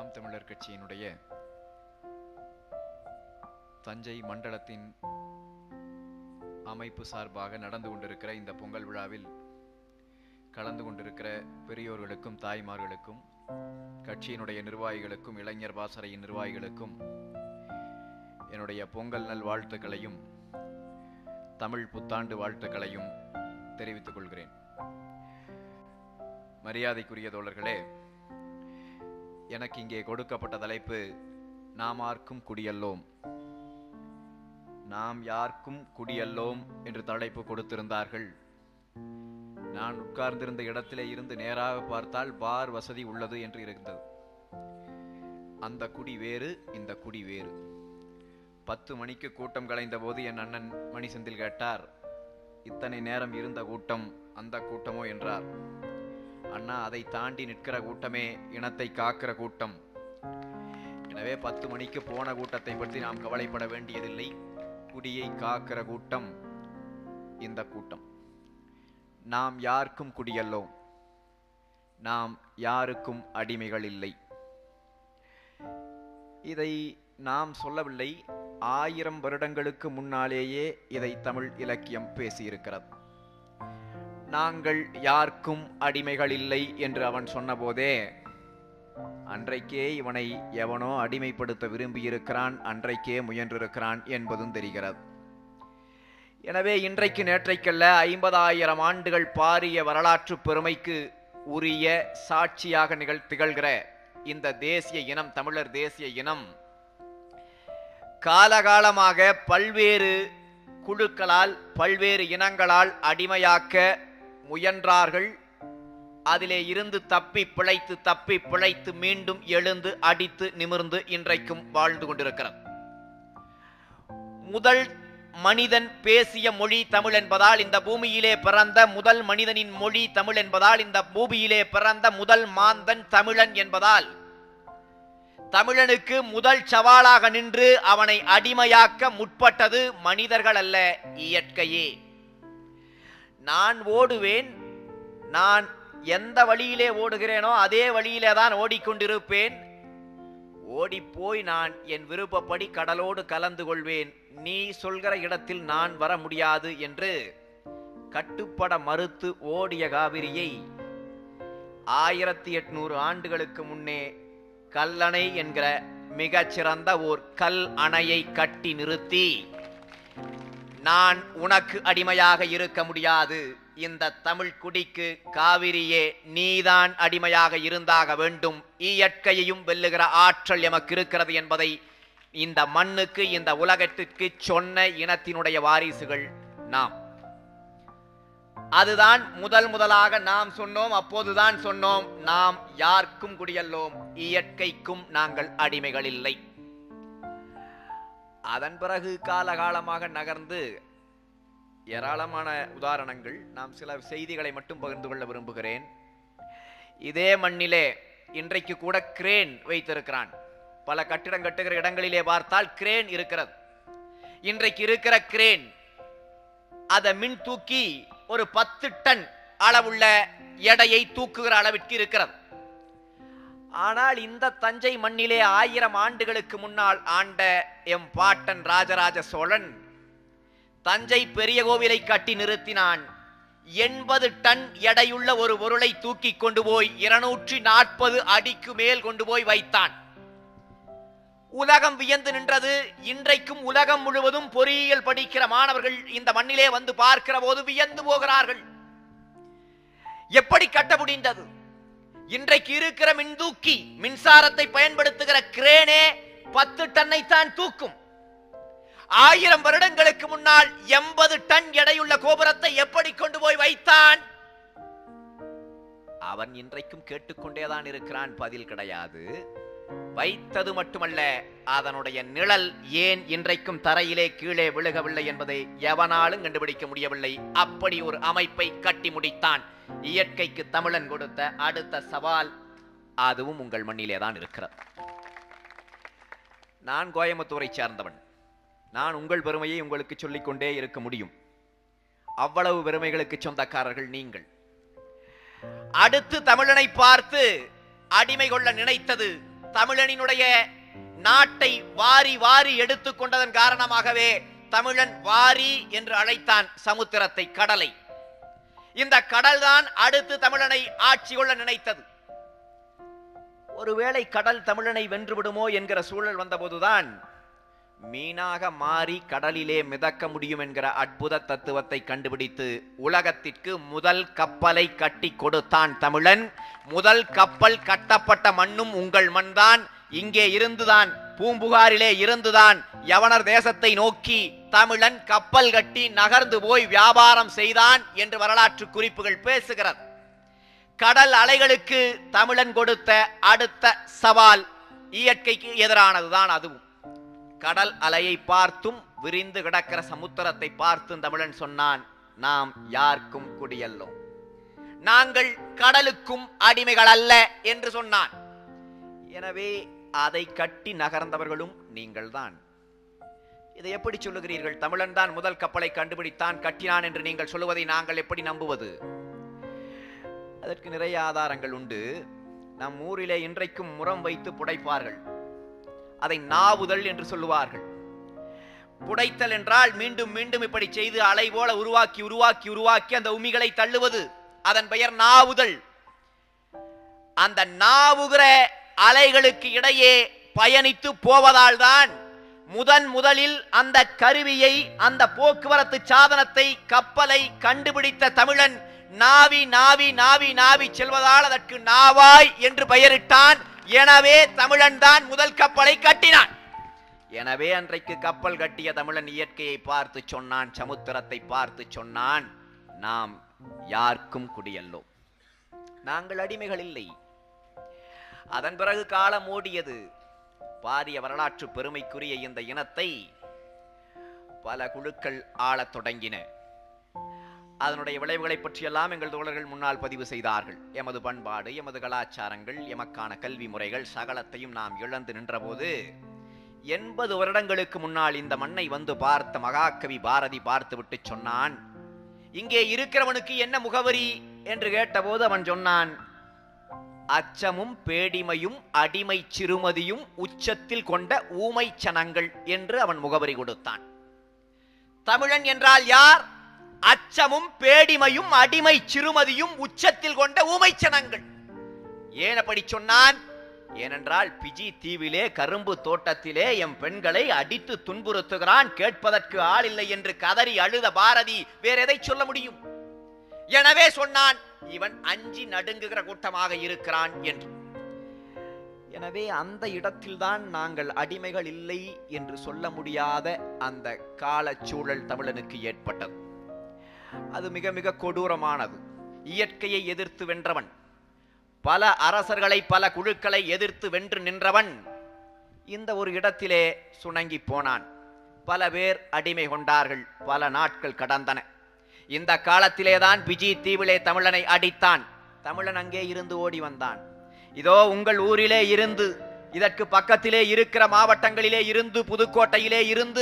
நாம் தமிழர் கட்சியினுடைய தஞ்சை மண்டலத்தின் அமைப்பு சார்பாக நடந்து கொண்டிருக்கிற இந்த பொங்கல் விழாவில் கலந்து கொண்டிருக்கிற பெரியோர்களுக்கும் தாய்மார்களுக்கும் கட்சியினுடைய நிர்வாகிகளுக்கும் இளைஞர் பாசறையின் நிர்வாகிகளுக்கும் என்னுடைய பொங்கல் நல் வாழ்த்துக்களையும் தமிழ் புத்தாண்டு வாழ்த்துக்களையும் தெரிவித்துக் கொள்கிறேன் மரியாதைக்குரிய தோழர்களே எனக்கு இங்கே கொடுக்கப்பட்ட தலைப்பு நாம் யார்க்கும் குடியல்லோம் நாம் யாருக்கும் குடியல்லோம் என்று தலைப்பு கொடுத்திருந்தார்கள் நான் உட்கார்ந்திருந்த இடத்திலே இருந்து நேராக பார்த்தால் பார் வசதி உள்ளது என்று இருந்தது அந்த குடி வேறு இந்த குடி வேறு பத்து மணிக்கு கூட்டம் கலைந்த போது என் அண்ணன் மணிசெந்தில் கேட்டார் இத்தனை நேரம் இருந்த கூட்டம் அந்த கூட்டமோ என்றார் அண்ணா அதை தாண்டி நிற்கிற கூட்டமே இனத்தை காக்கிற கூட்டம் எனவே பத்து மணிக்கு போன கூட்டத்தை பற்றி நாம் கவலைப்பட வேண்டியதில்லை குடியை காக்கிற கூட்டம் இந்த கூட்டம் நாம் யாருக்கும் குடியல்லோம் நாம் யாருக்கும் அடிமைகள் இல்லை இதை நாம் சொல்லவில்லை ஆயிரம் வருடங்களுக்கு முன்னாலேயே இதை தமிழ் இலக்கியம் பேசியிருக்கிறது நாங்கள் யாருக்கும் அடிமைகள் இல்லை என்று அவன் சொன்னபோதே அன்றைக்கே இவனை எவனோ அடிமைப்படுத்த விரும்பியிருக்கிறான் அன்றைக்கே முயன்றிருக்கிறான் என்பதும் தெரிகிறது எனவே இன்றைக்கு நேற்றைக்கல்ல ஐம்பதாயிரம் ஆண்டுகள் பாரிய வரலாற்று பெருமைக்கு உரிய சாட்சியாக நிகழ் திகழ்கிற இந்த தேசிய இனம் தமிழர் தேசிய இனம் காலகாலமாக பல்வேறு குழுக்களால் பல்வேறு இனங்களால் அடிமையாக்க முயன்றார்கள் அதிலே இருந்து தப்பி பிழைத்து தப்பி பிழைத்து மீண்டும் எழுந்து அடித்து நிமிர்ந்து இன்றைக்கும் வாழ்ந்து கொண்டிருக்கிறது முதல் மனிதன் பேசிய மொழி தமிழ் என்பதால் இந்த பூமியிலே பிறந்த முதல் மனிதனின் மொழி தமிழ் என்பதால் இந்த பூமியிலே பிறந்த முதல் மாந்தன் தமிழன் என்பதால் தமிழனுக்கு முதல் சவாலாக நின்று அவனை அடிமையாக்க முற்பட்டது மனிதர்கள் அல்ல இயற்கையே நான் ஓடுவேன் நான் எந்த வழியிலே ஓடுகிறேனோ அதே வழியிலே தான் ஓடிக்கொண்டிருப்பேன் ஓடிப்போய் நான் என் விருப்பப்படி கடலோடு கலந்து கொள்வேன் நீ சொல்கிற இடத்தில் நான் வர முடியாது என்று கட்டுப்பட மறுத்து ஓடிய காவிரியை ஆயிரத்தி எட்நூறு ஆண்டுகளுக்கு முன்னே கல்லணை என்கிற மிகச்சிறந்த ஓர் கல் அணையை கட்டி நிறுத்தி நான் உனக்கு அடிமையாக இருக்க முடியாது இந்த தமிழ் குடிக்கு காவிரியே நீதான் அடிமையாக இருந்தாக வேண்டும் இயற்கையையும் வெல்லுகிற ஆற்றல் எமக்கு இருக்கிறது என்பதை இந்த மண்ணுக்கு இந்த உலகத்திற்கு சொன்ன இனத்தினுடைய வாரிசுகள் நாம் அதுதான் முதல் முதலாக நாம் சொன்னோம் அப்போதுதான் சொன்னோம் நாம் யாருக்கும் குடியல்லோம் இயற்கைக்கும் நாங்கள் அடிமைகள் இல்லை அதன் பிறகு காலகாலமாக நகர்ந்து ஏராளமான உதாரணங்கள் நாம் சில செய்திகளை மட்டும் பகிர்ந்து கொள்ள விரும்புகிறேன் இதே மண்ணிலே இன்றைக்கு கூட கிரேன் வைத்திருக்கிறான் பல கட்டிடம் கட்டுகிற இடங்களிலே பார்த்தால் கிரேன் இருக்கிறது இன்றைக்கு இருக்கிற கிரேன் அதை மின் தூக்கி ஒரு பத்து டன் அளவுள்ள எடையை தூக்குகிற அளவிற்கு இருக்கிறது ஆனால் இந்த தஞ்சை மண்ணிலே ஆயிரம் ஆண்டுகளுக்கு முன்னால் ஆண்ட எம் பாட்டன் ராஜராஜ சோழன் தஞ்சை பெரிய கோவிலை கட்டி நிறுத்தினான் எண்பது டன் எடையுள்ள ஒரு பொருளை தூக்கி கொண்டு போய் இருநூற்றி நாற்பது அடிக்கு மேல் கொண்டு போய் வைத்தான் உலகம் வியந்து நின்றது இன்றைக்கும் உலகம் முழுவதும் பொறியியல் படிக்கிற மாணவர்கள் இந்த மண்ணிலே வந்து பார்க்கிற போது வியந்து போகிறார்கள் எப்படி கட்ட முடிந்தது இன்றைக்கு இருக்கிற மின்தூக்கி மின்சாரத்தை பயன்படுத்துகிற கிரேனே பத்து டன்னை தான் தூக்கும் ஆயிரம் வருடங்களுக்கு முன்னால் எண்பது டன் எடையுள்ள கோபுரத்தை எப்படி கொண்டு போய் வைத்தான் அவன் இன்றைக்கும் கேட்டுக்கொண்டேதான் இருக்கிறான் பதில் கிடையாது வைத்தது மட்டுமல்ல அதனுடைய நிழல் ஏன் இன்றைக்கும் தரையிலே கீழே விழுகவில்லை என்பதை எவனாலும் கண்டுபிடிக்க முடியவில்லை அப்படி ஒரு அமைப்பை கட்டி முடித்தான் இயற்கைக்கு தமிழன் கொடுத்த அடுத்த சவால் அதுவும் உங்கள் மண்ணிலே தான் இருக்கிறது நான் கோயம்புத்தூரை சார்ந்தவன் நான் உங்கள் பெருமையை உங்களுக்கு சொல்லிக்கொண்டே இருக்க முடியும் அவ்வளவு பெருமைகளுக்கு சொந்தக்காரர்கள் நீங்கள் அடுத்து தமிழனை பார்த்து அடிமை கொள்ள நினைத்தது தமிழனினுடைய நாட்டை வாரி வாரி எடுத்துக் கொண்டதன் காரணமாகவே தமிழன் வாரி என்று அழைத்தான் சமுத்திரத்தை கடலை இந்த கடல்தான் அடுத்து தமிழனை ஆட்சி கொள்ள நினைத்தது ஒருவேளை கடல் தமிழனை வென்றுவிடுமோ என்கிற சூழல் வந்தபோதுதான் மீனாக மாறி கடலிலே மிதக்க முடியும் என்கிற அற்புத தத்துவத்தை கண்டுபிடித்து உலகத்திற்கு முதல் கப்பலை கட்டி கொடுத்தான் தமிழன் முதல் கப்பல் கட்டப்பட்ட மண்ணும் உங்கள் மண்தான் இங்கே இருந்துதான் பூம்புகாரிலே இருந்துதான் யவனர் தேசத்தை நோக்கி தமிழன் கப்பல் கட்டி நகர்ந்து போய் வியாபாரம் செய்தான் என்று வரலாற்று குறிப்புகள் பேசுகிறது கடல் அலைகளுக்கு தமிழன் கொடுத்த அடுத்த சவால் இயற்கைக்கு எதிரானதுதான் அதுவும் கடல் அலையை பார்த்தும் விரிந்து கிடக்கிற சமுத்திரத்தை பார்த்தும் தமிழன் சொன்னான் நாம் யாருக்கும் குடியல்லோம் நாங்கள் கடலுக்கும் அடிமைகள் அல்ல என்று சொன்னான் எனவே அதை கட்டி நகர்ந்தவர்களும் நீங்கள்தான் இதை எப்படி சொல்லுகிறீர்கள் தமிழன் தான் முதல் கப்பலை கண்டுபிடித்தான் கட்டினான் என்று நீங்கள் சொல்லுவதை நாங்கள் எப்படி நம்புவது அதற்கு நிறைய ஆதாரங்கள் உண்டு நம் ஊரிலே இன்றைக்கும் முறம் வைத்து புடைப்பார்கள் அதை நாவுதல் என்று சொல்லுவார்கள் புடைத்தல் என்றால் மீண்டும் மீண்டும் இப்படி செய்து அலை போல உருவாக்கி உருவாக்கி உருவாக்கி அந்த உமிகளை தள்ளுவது அதன் பெயர் நாவுதல் அந்த நாவுகிற அலைகளுக்கு இடையே பயணித்து போவதால் தான் முதன் முதலில் அந்த கருவியை அந்த போக்குவரத்து சாதனத்தை கப்பலை கண்டுபிடித்த தமிழன் நாவி நாவி நாவி நாவி செல்வதால் அதற்கு நாவாய் என்று பெயரிட்டான் எனவே தமிழன் தான் முதல் கப்பலை கட்டினான் எனவே அன்றைக்கு கப்பல் கட்டிய தமிழன் இயற்கையை பார்த்து சொன்னான் சமுத்திரத்தை பார்த்து சொன்னான் நாம் யாருக்கும் குடியல்லோம் நாங்கள் அடிமைகள் இல்லை அதன் பிறகு காலம் ஓடியது பாரிய வரலாற்று பெருமைக்குரிய இந்த இனத்தை பல குழுக்கள் ஆளத் தொடங்கின அதனுடைய விளைவுகளை பற்றியெல்லாம் எங்கள் தோழர்கள் முன்னால் பதிவு செய்தார்கள் எமது பண்பாடு எமது கலாச்சாரங்கள் எமக்கான கல்வி முறைகள் சகலத்தையும் நாம் இழந்து நின்றபோது எண்பது வருடங்களுக்கு முன்னால் இந்த மண்ணை வந்து பார்த்த மகாகவி பாரதி பார்த்துவிட்டு சொன்னான் இங்கே இருக்கிறவனுக்கு என்ன முகவரி என்று கேட்டபோது அவன் சொன்னான் அச்சமும் பேடிமையும் அடிமை சிறுமதியும் உச்சத்தில் கொண்ட ஊமை சனங்கள் என்று அவன் முகவரி கொடுத்தான் தமிழன் என்றால் யார் அச்சமும் பேடிமையும் அடிமை சிறுமதியும் உச்சத்தில் கொண்ட ஊமைச்சனங்கள் ஏன் அப்படி சொன்னான் ஏனென்றால் பிஜி தீவிலே கரும்பு தோட்டத்திலே எம் பெண்களை அடித்து துன்புறுத்துகிறான் கேட்பதற்கு ஆள் இல்லை என்று கதறி அழுத பாரதி வேற எதை சொல்ல முடியும் எனவே சொன்னான் இவன் அஞ்சி நடுங்குகிற கூட்டமாக இருக்கிறான் என்று எனவே அந்த இடத்தில்தான் நாங்கள் அடிமைகள் இல்லை என்று சொல்ல முடியாத அந்த காலச்சூழல் தமிழனுக்கு ஏற்பட்டது அது மிக மிக கொடூரமானது இயற்கையை எதிர்த்து வென்றவன் பல அரசர்களை பல குழுக்களை எதிர்த்து வென்று நின்றவன் இந்த ஒரு இடத்திலே சுணங்கி போனான் பல பேர் அடிமை கொண்டார்கள் பல நாட்கள் கடந்தன இந்த காலத்திலேதான் பிஜி தீவிலே தமிழனை அடித்தான் தமிழன் அங்கே இருந்து ஓடி வந்தான் இதோ உங்கள் ஊரிலே இருந்து இதற்கு பக்கத்திலே இருக்கிற மாவட்டங்களிலே இருந்து புதுக்கோட்டையிலே இருந்து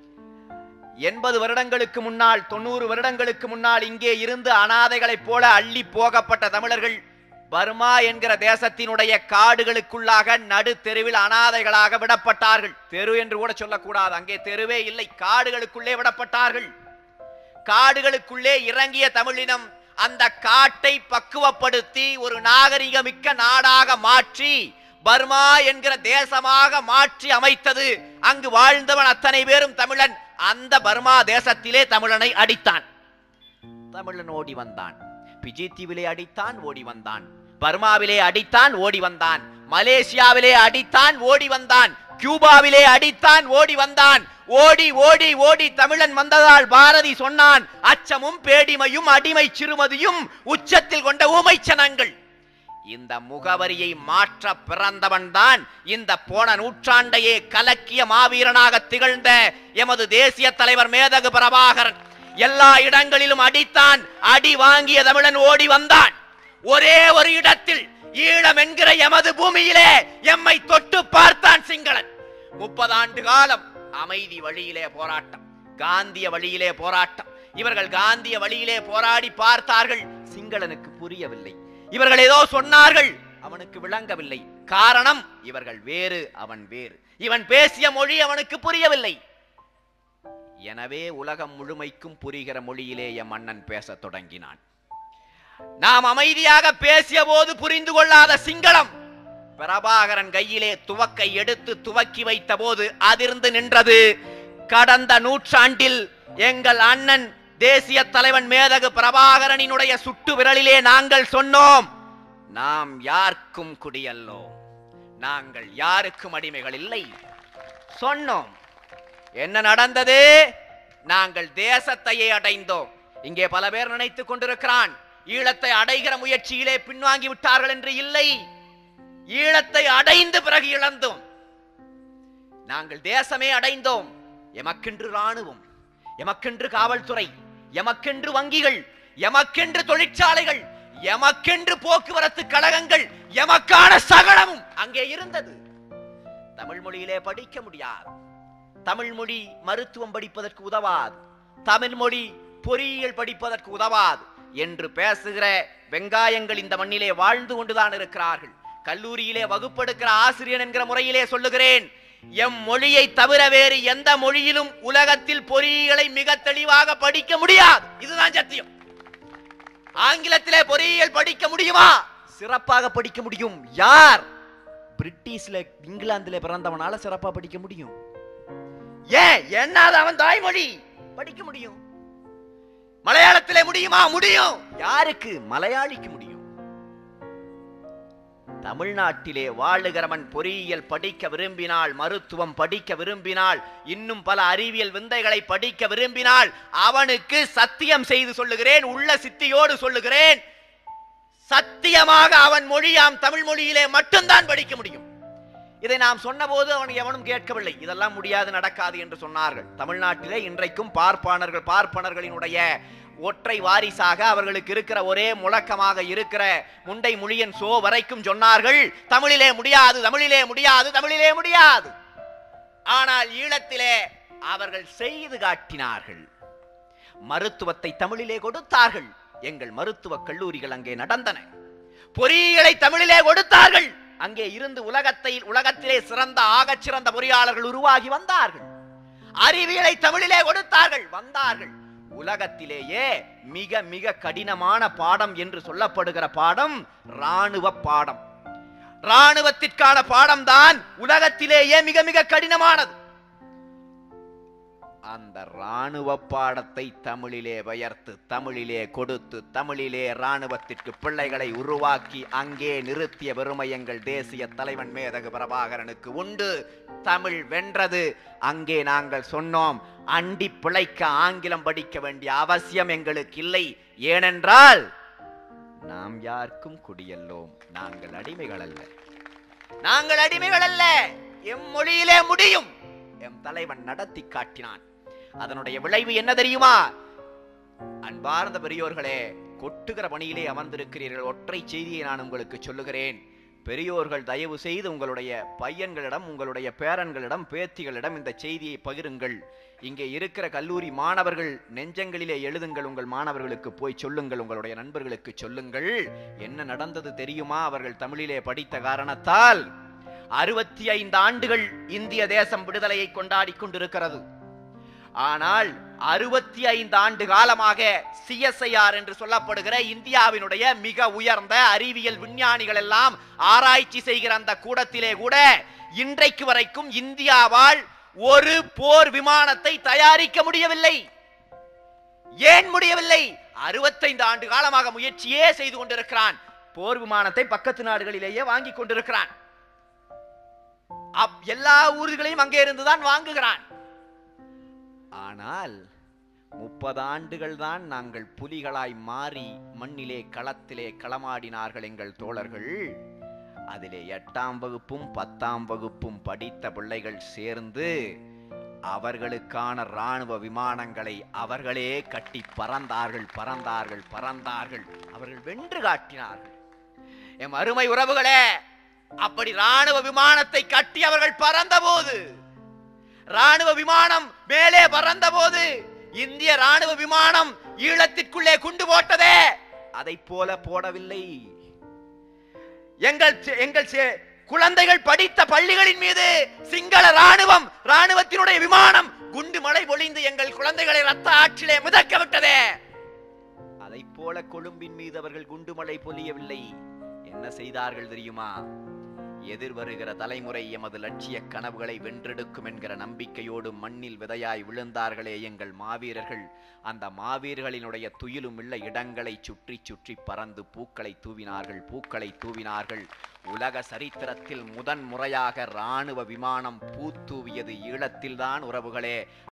எண்பது வருடங்களுக்கு முன்னால் தொண்ணூறு வருடங்களுக்கு முன்னால் இங்கே இருந்து அனாதைகளைப் போல அள்ளி போகப்பட்ட தமிழர்கள் பர்மா என்கிற தேசத்தினுடைய காடுகளுக்குள்ளாக நடு தெருவில் அனாதைகளாக விடப்பட்டார்கள் தெரு என்று கூட சொல்லக்கூடாது அங்கே தெருவே இல்லை காடுகளுக்குள்ளே விடப்பட்டார்கள் காடுகளுக்குள்ளே இறங்கிய தமிழினம் அந்த காட்டை பக்குவப்படுத்தி ஒரு நாகரிகமிக்க நாடாக மாற்றி பர்மா என்கிற தேசமாக மாற்றி அமைத்தது அங்கு வாழ்ந்தவன் அத்தனை பேரும் தமிழன் அந்த பர்மா தேசத்திலே தமிழனை அடித்தான் தமிழன் ஓடி வந்தான் பிஜி தீவிலே அடித்தான் ஓடி வந்தான் பர்மாவிலே அடித்தான் ஓடி வந்தான் மலேசியாவிலே அடித்தான் ஓடி வந்தான் கியூபாவிலே அடித்தான் ஓடி வந்தான் ஓடி ஓடி ஓடி தமிழன் வந்ததால் பாரதி சொன்னான் அச்சமும் பேடிமையும் அடிமை சிறுமதியும் உச்சத்தில் கொண்ட ஊமைச்சனங்கள் இந்த முகவரியை மாற்ற பிறந்தவன் தான் இந்த போன நூற்றாண்டையே கலக்கிய மாவீரனாக திகழ்ந்த எமது தேசிய தலைவர் மேதகு பிரபாகரன் எல்லா இடங்களிலும் அடித்தான் அடி வாங்கிய தமிழன் ஓடி வந்தான் ஒரே ஒரு இடத்தில் ஈழம் என்கிற எமது பூமியிலே எம்மை தொட்டு பார்த்தான் சிங்களன் முப்பது ஆண்டு காலம் அமைதி வழியிலே போராட்டம் காந்திய வழியிலே போராட்டம் இவர்கள் காந்திய வழியிலே போராடி பார்த்தார்கள் சிங்களனுக்கு புரியவில்லை இவர்கள் ஏதோ சொன்னார்கள் அவனுக்கு விளங்கவில்லை காரணம் இவர்கள் வேறு அவன் வேறு இவன் பேசிய மொழி அவனுக்கு புரியவில்லை எனவே உலகம் முழுமைக்கும் புரிகிற மொழியிலே எம் மன்னன் பேசத் தொடங்கினான் நாம் அமைதியாக பேசிய போது புரிந்து கொள்ளாத சிங்களம் பிரபாகரன் கையிலே துவக்கை எடுத்து துவக்கி வைத்த போது அதிர்ந்து நின்றது கடந்த நூற்றாண்டில் எங்கள் அண்ணன் தேசிய தலைவன் மேதகு பிரபாகரனினுடைய சுட்டு விரலிலே நாங்கள் சொன்னோம் நாம் யாருக்கும் குடியல்லோம் நாங்கள் யாருக்கும் அடிமைகள் இல்லை சொன்னோம் என்ன நடந்தது நாங்கள் தேசத்தையே அடைந்தோம் இங்கே பல பேர் நினைத்துக் கொண்டிருக்கிறான் ஈழத்தை அடைகிற முயற்சியிலே பின்வாங்கி விட்டார்கள் என்று இல்லை ஈழத்தை அடைந்து பிறகு இழந்தோம் நாங்கள் தேசமே அடைந்தோம் எமக்கென்று ராணுவம் எமக்கென்று காவல்துறை எமக்கென்று வங்கிகள் எமக்கென்று தொழிற்சாலைகள் எமக்கென்று போக்குவரத்து கழகங்கள் எமக்கான சகலமும் அங்கே இருந்தது தமிழ் மொழியிலே படிக்க முடியாது தமிழ் மொழி மருத்துவம் படிப்பதற்கு உதவாது தமிழ் மொழி பொறியியல் படிப்பதற்கு உதவாது என்று பேசுகிற வெங்காயங்கள் இந்த மண்ணிலே வாழ்ந்து கொண்டுதான் இருக்கிறார்கள் கல்லூரியிலே வகுப்பெடுக்கிற ஆசிரியர் என்கிற முறையிலே சொல்லுகிறேன் எம் மொழியை தவிர வேறு எந்த மொழியிலும் உலகத்தில் பொறியியலை மிக தெளிவாக படிக்க முடியாது இதுதான் சத்தியம் ஆங்கிலத்திலே பொறியியல் படிக்க முடியுமா சிறப்பாக படிக்க முடியும் யார் பிரிட்டிஷ்ல இங்கிலாந்துல பிறந்தவனால சிறப்பா படிக்க முடியும் ஏன் என்ன அது அவன் தாய்மொழி படிக்க முடியும் மலையாளத்திலே முடியுமா முடியும் யாருக்கு மலையாளிக்கு முடியும் தமிழ்நாட்டிலே வாழுகிறவன் பொறியியல் படிக்க விரும்பினால் மருத்துவம் படிக்க விரும்பினால் இன்னும் பல அறிவியல் விந்தைகளை படிக்க விரும்பினால் அவனுக்கு சத்தியம் செய்து சொல்லுகிறேன் உள்ள சித்தியோடு சொல்லுகிறேன் சத்தியமாக அவன் மொழியாம் தமிழ் மொழியிலே மட்டும்தான் படிக்க முடியும் இதை நாம் சொன்னபோது அவன் எவனும் கேட்கவில்லை இதெல்லாம் முடியாது நடக்காது என்று சொன்னார்கள் தமிழ்நாட்டிலே இன்றைக்கும் பார்ப்பானர்கள் பார்ப்பனர்களினுடைய ஒற்றை வாரிசாக அவர்களுக்கு இருக்கிற ஒரே முழக்கமாக இருக்கிற முண்டை முழியன் சோ வரைக்கும் சொன்னார்கள் தமிழிலே முடியாது தமிழிலே முடியாது தமிழிலே முடியாது ஆனால் ஈழத்திலே அவர்கள் செய்து காட்டினார்கள் மருத்துவத்தை தமிழிலே கொடுத்தார்கள் எங்கள் மருத்துவ கல்லூரிகள் அங்கே நடந்தன பொறியியலை தமிழிலே கொடுத்தார்கள் அங்கே இருந்து உலகத்தை உலகத்திலே சிறந்த ஆகச் சிறந்த பொறியாளர்கள் உருவாகி வந்தார்கள் அறிவியலை தமிழிலே கொடுத்தார்கள் வந்தார்கள் உலகத்திலேயே மிக மிக கடினமான பாடம் என்று சொல்லப்படுகிற பாடம் ராணுவ பாடம் ராணுவத்திற்கான பாடம் தான் உலகத்திலேயே மிக மிக கடினமானது அந்த ராணுவ பாடத்தை தமிழிலே பெயர்த்து தமிழிலே கொடுத்து தமிழிலே ராணுவத்திற்கு பிள்ளைகளை உருவாக்கி அங்கே நிறுத்திய பெருமை எங்கள் தேசிய தலைவன் மேதகு பிரபாகரனுக்கு உண்டு தமிழ் வென்றது அங்கே நாங்கள் சொன்னோம் அண்டி பிழைக்க ஆங்கிலம் படிக்க வேண்டிய அவசியம் எங்களுக்கு இல்லை ஏனென்றால் நாம் யாருக்கும் குடியல்லோம் நாங்கள் அடிமைகள் அல்ல நாங்கள் அடிமைகள் அல்ல எம் மொழியிலே முடியும் எம் தலைவன் நடத்தி காட்டினான் அதனுடைய விளைவு என்ன தெரியுமா அன்பார்ந்த பெரியோர்களே கொட்டுகிற பணியிலே அமர்ந்திருக்கிறீர்கள் ஒற்றை செய்தியை நான் உங்களுக்கு சொல்லுகிறேன் பெரியோர்கள் தயவு செய்து உங்களுடைய பையன்களிடம் உங்களுடைய பேரன்களிடம் பேத்திகளிடம் இந்த செய்தியை பகிருங்கள் இங்கே இருக்கிற கல்லூரி மாணவர்கள் நெஞ்சங்களிலே எழுதுங்கள் உங்கள் மாணவர்களுக்கு போய் சொல்லுங்கள் உங்களுடைய நண்பர்களுக்கு சொல்லுங்கள் என்ன நடந்தது தெரியுமா அவர்கள் தமிழிலே படித்த காரணத்தால் அறுபத்தி ஐந்து ஆண்டுகள் இந்திய தேசம் விடுதலையை கொண்டாடி கொண்டிருக்கிறது ஆனால் அறுபத்தி ஐந்து ஆண்டு காலமாக சிஎஸ்ஐஆர் என்று சொல்லப்படுகிற இந்தியாவினுடைய மிக உயர்ந்த அறிவியல் விஞ்ஞானிகள் எல்லாம் ஆராய்ச்சி செய்கிற அந்த கூடத்திலே கூட இன்றைக்கு வரைக்கும் இந்தியாவால் ஒரு போர் விமானத்தை தயாரிக்க முடியவில்லை ஏன் முடியவில்லை அறுபத்தைந்து ஆண்டு காலமாக முயற்சியே செய்து கொண்டிருக்கிறான் போர் விமானத்தை பக்கத்து நாடுகளிலேயே வாங்கி கொண்டிருக்கிறான் அப்- எல்லா ஊர்களையும் அங்கே இருந்துதான் வாங்குகிறான் ஆனால் முப்பது ஆண்டுகள் தான் நாங்கள் புலிகளாய் மாறி மண்ணிலே களத்திலே களமாடினார்கள் எங்கள் தோழர்கள் அதிலே எட்டாம் வகுப்பும் பத்தாம் வகுப்பும் படித்த பிள்ளைகள் சேர்ந்து அவர்களுக்கான ராணுவ விமானங்களை அவர்களே கட்டி பறந்தார்கள் பறந்தார்கள் பறந்தார்கள் அவர்கள் வென்று காட்டினார்கள் எம் அருமை உறவுகளே அப்படி ராணுவ விமானத்தை கட்டி அவர்கள் பறந்தபோது ராணுவ விமானம் மேலே பறந்தபோது இந்திய ராணுவ விமானம் ஈழத்திற்குள்ளே குண்டு போட்டதே அதை போல போடவில்லை எங்கள் செ- எங்கள் செ- குழந்தைகள் படித்த பள்ளிகளின் மீது சிங்கள ராணுவம் ராணுவத்தினுடைய விமானம் குண்டு மழை பொழிந்து எங்கள் குழந்தைகளை ரத்த ஆற்றிலே மிதக்க விட்டதே அதை போல கொழும்பின் மீது அவர்கள் குண்டுமழை பொழியவில்லை என்ன செய்தார்கள் தெரியுமா எதிர்வருகிற தலைமுறை எமது லட்சிய கனவுகளை வென்றெடுக்கும் என்கிற நம்பிக்கையோடு மண்ணில் விதையாய் விழுந்தார்களே எங்கள் மாவீரர்கள் அந்த மாவீரர்களினுடைய துயிலும் உள்ள இடங்களை சுற்றி சுற்றி பறந்து பூக்களை தூவினார்கள் பூக்களை தூவினார்கள் உலக சரித்திரத்தில் முதன் முறையாக ராணுவ விமானம் பூத்தூவியது ஈழத்தில்தான் உறவுகளே